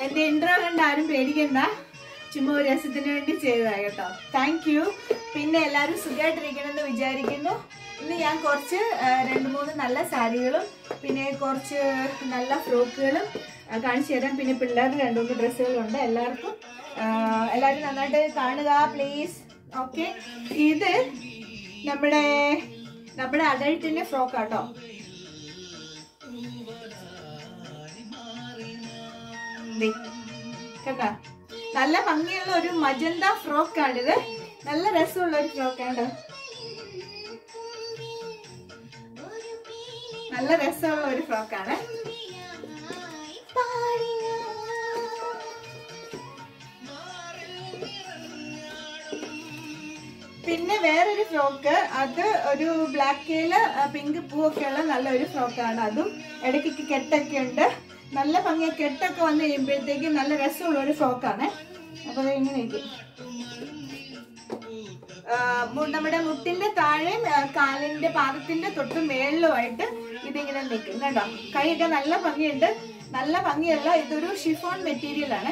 എന്റെ ഇൻട്രോ കണ്ട് ആരും പേടിക്കണ്ട ചുമ്മാ ഒരു രസത്തിന് വേണ്ടി ചെയ്തതാ കേട്ടോ താങ്ക് യു പിന്നെ എല്ലാവരും സുഖമായിട്ടിരിക്കണമെന്ന് വിചാരിക്കുന്നു ഇന്ന് ഞാൻ കുറച്ച് ആ, രണ്ട് മൂന്ന് നല്ല സാരികളും പിന്നെ കുറച്ച് നല്ല ഫ്രോക്കുകളും ആ, കാണിച്ചു തരാം പിന്നെ പിള്ളേരുടെ രണ്ട് മൂന്ന് ഡ്രസ്സുകളുണ്ട് എല്ലാവർക്കും ആ, എല്ലാവരും നന്നായിട്ട് കാണുക പ്ലീസ് ഓക്കെ ഇത് നമ്മുടെ നമ്മുടെ അഡൾട്ടിന്റെ ഫ്രോക്ക് ആട്ടോ ദേ, കണ്ടോ നല്ല ഭംഗിയുള്ള ഒരു മജന്ത ഫ്രോക്ക് ആണിത് നല്ല രസമുള്ള ഒരു ഫ്രോക്കാണ് നല്ല രസമുള്ള ഒരു ഫ്രോക്കാണ് പിന്നെ വേറൊരു ഫ്രോക്ക് അത് ഒരു ബ്ലാക്കില് പിങ്ക് പൂവൊക്കെ ഉള്ള നല്ലൊരു ഫ്രോക്കാണ് അതും ഇടയ്ക്ക് കെട്ടൊക്കെ ഉണ്ട് നല്ല ഭംഗിയ കെട്ടൊക്കെ വന്നു കഴിയുമ്പോഴത്തേക്ക് നല്ല രസമുള്ള ഒരു ഫ്രോക്കാണ് അപ്പൊ അത് ഇങ്ങനെ ഇരിക്കും ആ, മു- നമ്മുടെ മുട്ടിന്റെ താഴെയും ആ, കാലിന്റെ പാദത്തിന്റെ തൊട്ട് മേളിലുമായിട്ട് ഇതിങ്ങനെ നിൽക്കും കേട്ടോ കൈയൊക്കെ നല്ല ഭംഗിയുണ്ട് നല്ല ഭംഗിയുള്ള ഇതൊരു ഷിഫോൺ മെറ്റീരിയൽ ആണ്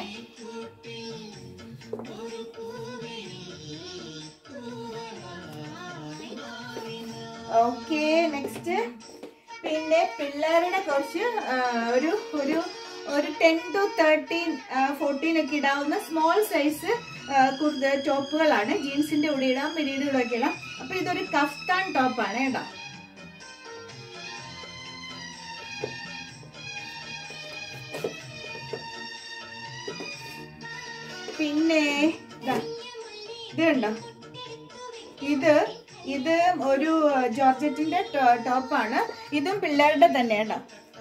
ഓക്കെ നെക്സ്റ്റ് പിന്നെ പിള്ളേരുടെ കുറച്ച് ആ, ഒരു ഒരു ഒരു ടെൻ ടു തേർട്ടീൻ ഫോർട്ടീൻ ഒക്കെ ഇടാവുന്ന സ്മോൾ സൈസ് ടോപ്പുകളാണ് ജീൻസിന്റെ കൂടെ ഇടാം മിനിയുടെ കൂടെ ഒക്കെ ഇടാം അപ്പൊ ഇതൊരു കഫ്താൻ ടോപ്പാണ് കേട്ടോ പിന്നെ ദാ, ഇത് കണ്ടോ ഇത് ഇത് ഒരു ജോർജറ്റിന്റെ ടോപ്പാണ് ഇതും പിള്ളേരുടെ തന്നെ കേട്ടോ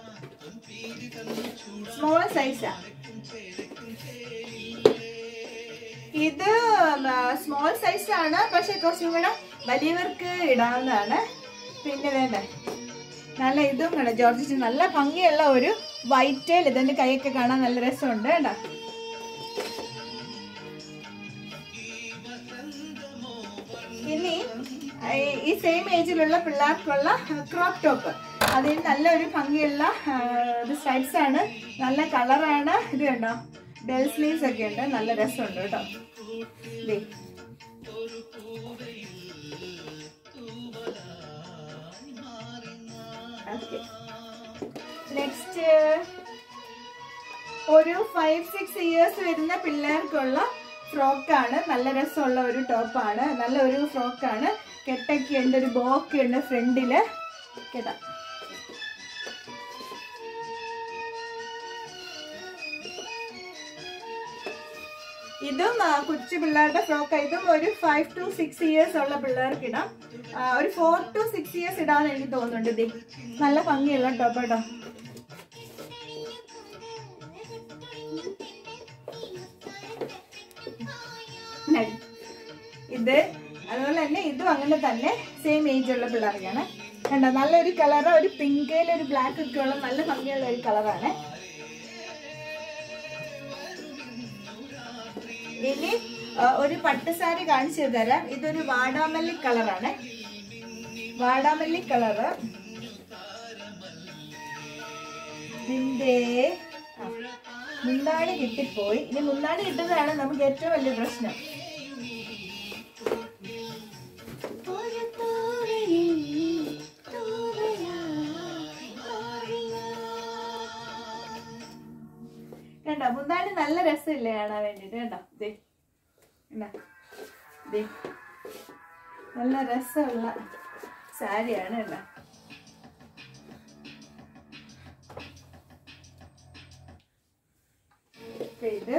സ്മോൾ സൈസാ ഇത് സ്മോൾ സൈസ് ആണ് പക്ഷെ കുറച്ചും കൂടെ വലിയവർക്ക് ഇടാവുന്നതാണ് പിന്നെ വേണ്ട നല്ല ഇതും കണ്ടോ ജോർജറ്റ് നല്ല ഭംഗിയുള്ള ഒരു വൈറ്റ് ടൈൽ ഇതിന്റെ കൈയൊക്കെ കാണാൻ നല്ല രസമുണ്ട് കേട്ടോ ഇനി ഈ- ഈ സെയിം ഏജിലുള്ള പിള്ളേർക്കുള്ള ക്രോപ്പ് ടോപ്പ് അതിന് നല്ലൊരു ഭംഗിയുള്ള ആ, ഇത് സ്ട്രൈപ്സ് ആണ് നല്ല കളറാണ് ഇത് കണ്ടോ ബെൽ സ്ലീവ്സ് ഒക്കെ ഉണ്ട് നല്ല രസമുണ്ട് കേട്ടോ ദേ. Okay. നെക്സ്റ്റ് ഒരു ഫൈവ് സിക്സ് ഇയേഴ്സ് വരുന്ന പിള്ളേർക്കുള്ള ഫ്രോക്കാണ് നല്ല രസമുള്ള ഒരു ടോപ്പാണ് നല്ല ഒരു ഫ്രോക്കാണ് കെട്ടൊക്കെ ഉണ്ട് ഒരു ബോക്കെ ഉണ്ട് ഫ്രണ്ടില് കേട്ടാ ഇതും ആ, കൊച്ചു പിള്ളേരുടെ ഫ്രോക്ക് ഇതും ഒരു ഫൈവ് ടു സിക്സ് ഇയേഴ്സ് ഉള്ള പിള്ളേർക്ക് ഇടാം ആ, ഒരു ഫോർ ടു സിക്സ് ഇയേഴ്സ് ഇടാന്ന് എനിക്ക് തോന്നുന്നുണ്ട് ദേ നല്ല ഭംഗിയുള്ള ടോപ്പ് കേട്ടോ നടി. ഇത് അതുപോലെ തന്നെ ഇതും അങ്ങനെ തന്നെ സെയിം ഏജ് ഉള്ള പിള്ളേർക്കാണ് കണ്ടോ നല്ലൊരു കളറ് ഒരു പിങ്കയിൽ ഒരു ബ്ലാക്ക് ഒക്കെ ഉള്ള നല്ല ഭംഗിയുള്ള ഒരു കളറാണ് ഇനി ആ, ഒരു പട്ടുസാരി കാണിച്ചു തരാം ഇതൊരു വാടാമല്ലി കളറാണ് വാടാമല്ലി കളറ് ഇതിന്റെ ആ, മുന്താണി കിട്ടിപ്പോയി ഇനി മുന്താണി കിട്ടുന്നതാണ് നമുക്ക് ഏറ്റവും വലിയ പ്രശ്നം കണ്ടോ മുന്താണി നല്ല രസമില്ലേ കാണാൻ വേണ്ടിട്ട് കണ്ടോ ദേ കണ്ടോ ദേ നല്ല രസമുള്ള സാരിയാണ് കണ്ടോ ഇപ്പൊ ഇത്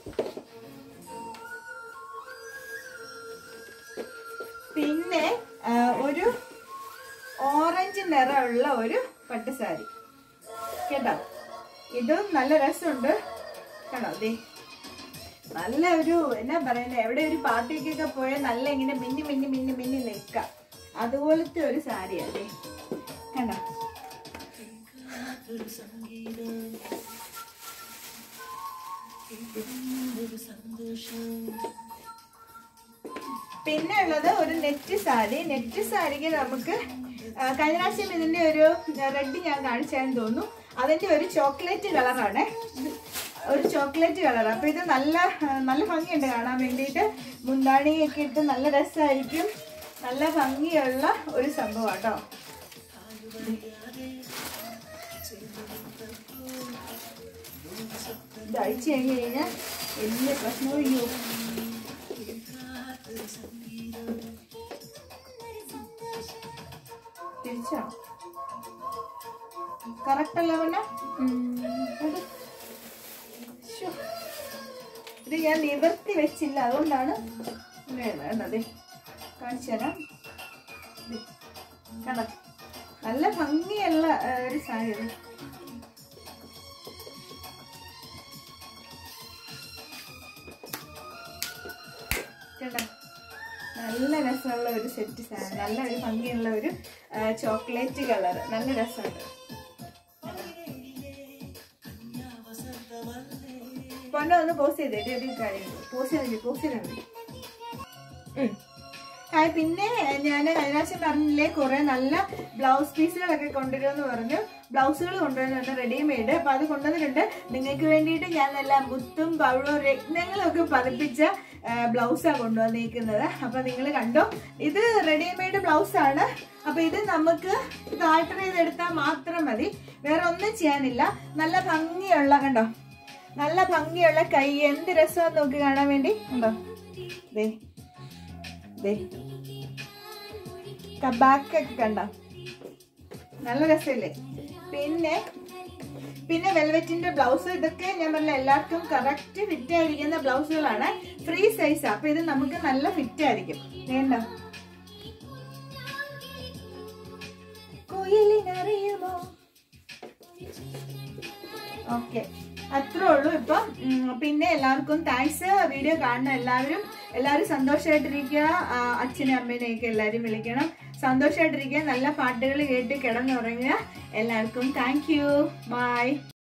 പിന്നെ ആ, ഒരു ഓറഞ്ച് നിറമുള്ള ഒരു പട്ടുസാരി കേട്ടോ ഇതും നല്ല രസമുണ്ട് കണ്ടോ ദേ നല്ല ഒരു എന്നാ പറയുന്നത് എവിടെ ഒരു പാർട്ടിക്കൊക്കെ പോയാൽ നല്ല ഇങ്ങനെ മിന്നി മിന്നി മിന്നി മിന്നി നിൽക്കാം അതുപോലത്തെ ഒരു സാരിയാണ് ദേ കണ്ടോ പിന്നെ ഉള്ളത് ഒരു നെറ്റ് സാരി നെറ്റ് സാരിക്ക് നമുക്ക് ആ, കഴിഞ്ഞ പ്രാവശ്യം ഇതിന്റെ ഒരു റെഡ് ഞാൻ കാണിച്ചാന്ന് തോന്നുന്നു അതിന്റെ ഒരു ചോക്ലേറ്റ് കളറാണ് ഒരു ചോക്ലേറ്റ് കളർ അപ്പൊ ഇത് നല്ല ആ, നല്ല ഭംഗിയുണ്ട് കാണാൻ വേണ്ടിയിട്ട് മുന്താണിയൊക്കെ ഇട്ട് നല്ല രസമായിരിക്കും നല്ല ഭംഗിയുള്ള ഒരു സംഭവം കേട്ടോ ഇത് അഴിച്ചു കഴിഞ്ഞ് കഴിഞ്ഞാൽ വലിയ പ്രശ്നവും ഇല്ലയോ തിരിച്ചോ കറക്റ്റ് അല്ല പിന്നെ ഇത് ഞാൻ നിവർത്തി വെച്ചില്ല അതുകൊണ്ടാണ് വേണ്ടത് കാണിച്ചു തരാം ദേ, കണ്ടോ നല്ല ഭംഗിയുള്ള ആ, ഒരു സാരി ഇത് കണ്ടോ നല്ല രസമുള്ള ഒരു സെറ്റ് സാധനം നല്ല ഒരു ഭംഗിയുള്ള ഒരു ചോക്ലേറ്റ് കളർ നല്ല രസമുണ്ട് പൊന്നെ ഒന്ന് പോസ്റ്റ് ചെയ്തേ ഒരു കാര്യം പോസ്റ്റ് ചെയ്തില്ല പോസ്റ്റ് ചെയ്താൽ മതി ഉം. ആ പിന്നെ ഞാൻ അതിനാശം പറഞ്ഞില്ലേ കുറെ നല്ല ബ്ലൗസ് പീസുകളൊക്കെ കൊണ്ടുവരുമെന്ന് പറഞ്ഞു ബ്ലൗസുകൾ കൊണ്ടുവരുന്നുണ്ട് റെഡിമെയ്ഡ് അപ്പൊ അത് കൊണ്ടുവന്നിട്ടുണ്ട് നിങ്ങൾക്ക് വേണ്ടിയിട്ട് ഞാൻ നല്ല മുത്തും പവിഴവും രത്നങ്ങളും ഒക്കെ പതിപ്പിച്ച ബ്ലൗസാണ് കൊണ്ടുവന്നിരിക്കുന്നത് അപ്പൊ നിങ്ങൾ കണ്ടോ ഇത് റെഡിമെയ്ഡ് ബ്ലൗസ് ആണ് അപ്പൊ ഇത് നമുക്ക് ഇത് ആൾട്ടർ ചെയ്തെടുത്താൽ മാത്രം മതി വേറെ ഒന്നും ചെയ്യാനില്ല നല്ല ഭംഗിയുള്ള കണ്ടോ നല്ല ഭംഗിയുള്ള കൈ എന്ത് രസമാന്ന് നോക്കി കാണാൻ വേണ്ടി ഉണ്ടോ ദേ ദേ ബാക്കൊക്കെ കണ്ട നല്ല രസമില്ലേ പിന്നെ പിന്നെ വെൽവെറ്റിന്റെ ബ്ലൗസ് ഇതൊക്കെ ഞാൻ പറഞ്ഞ എല്ലാവർക്കും കറക്റ്റ് ഫിറ്റ് ആയിരിക്കുന്ന ബ്ലൗസുകളാണ് ഫ്രീ സൈസ് അപ്പൊ ഇത് നമുക്ക് നല്ല ഫിറ്റ് ആയിരിക്കും വേണ്ട കുയിലിനറിയുമോ ഓക്കെ അത്രേ ഉള്ളൂ ഇപ്പൊ ഉം, പിന്നെ എല്ലാവർക്കും താങ്ക്സ് വീഡിയോ കാണുന്ന എല്ലാവരും എല്ലാവരും സന്തോഷമായിട്ടിരിക്കുക ആ, അച്ഛനും അമ്മേനെയൊക്കെ എല്ലാവരും വിളിക്കണം സന്തോഷമായിട്ടിരിക്കുക നല്ല പാട്ടുകൾ കേട്ട് കിടന്നുറങ്ങുക എല്ലാവർക്കും താങ്ക് യു ബൈ